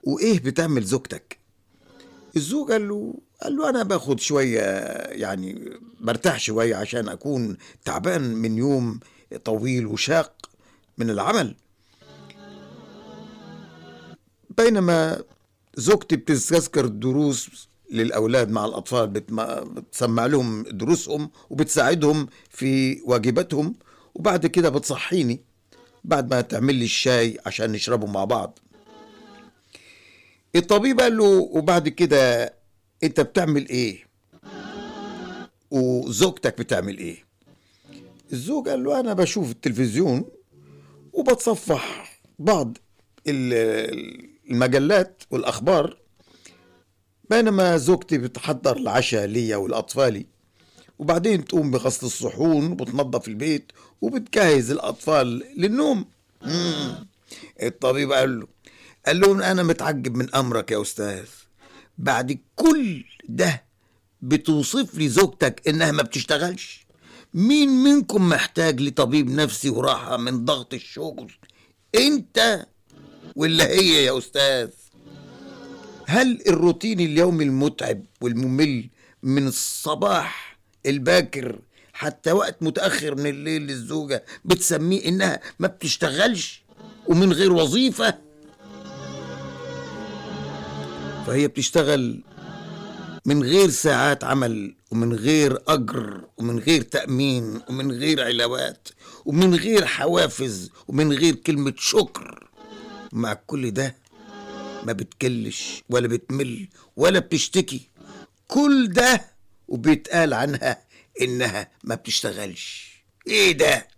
وايه بتعمل زوجتك الزوج قال له قال له انا باخد شويه يعني برتاح شويه عشان اكون تعبان من يوم طويل وشاق من العمل بينما زوجتي بتذكر دروس للأولاد مع الأطفال بتم- بتسمع لهم دروسهم وبتساعدهم في واجباتهم وبعد كده بتصحيني بعد ما تعمل لي الشاي عشان نشربه مع بعض الطبيب قال له وبعد كده انت بتعمل ايه وزوجتك بتعمل ايه الزوج قال له انا بشوف التلفزيون وبتصفح بعض ال- المجلات والاخبار بينما زوجتي بتحضر العشاء ليا ولأطفالي وبعدين تقوم بغسل الصحون وبتنظف البيت وبتجهز الأطفال للنوم مم. الطبيب قال له قال له أنا متعجب من أمرك يا أستاذ بعد كل ده بتوصف لي زوجتك إنها ما بتشتغلش مين منكم محتاج لطبيب نفسي وراحة من ضغط الشغل أنت ولا هي يا أستاذ هل الروتين اليومي المتعب والممل من الصباح الباكر حتى وقت متأخر من الليل للزوجة بتسميه إنها ما بتشتغلش ومن غير وظيفة فهي بتشتغل من غير ساعات عمل ومن غير أجر ومن غير تأمين ومن غير علاوات ومن غير حوافز ومن غير كلمة شكر مع كل ده ما بتكلش ولا بتمل ولا بتشتكي كل ده وبيتقال عنها انها ما بتشتغلش ايه ده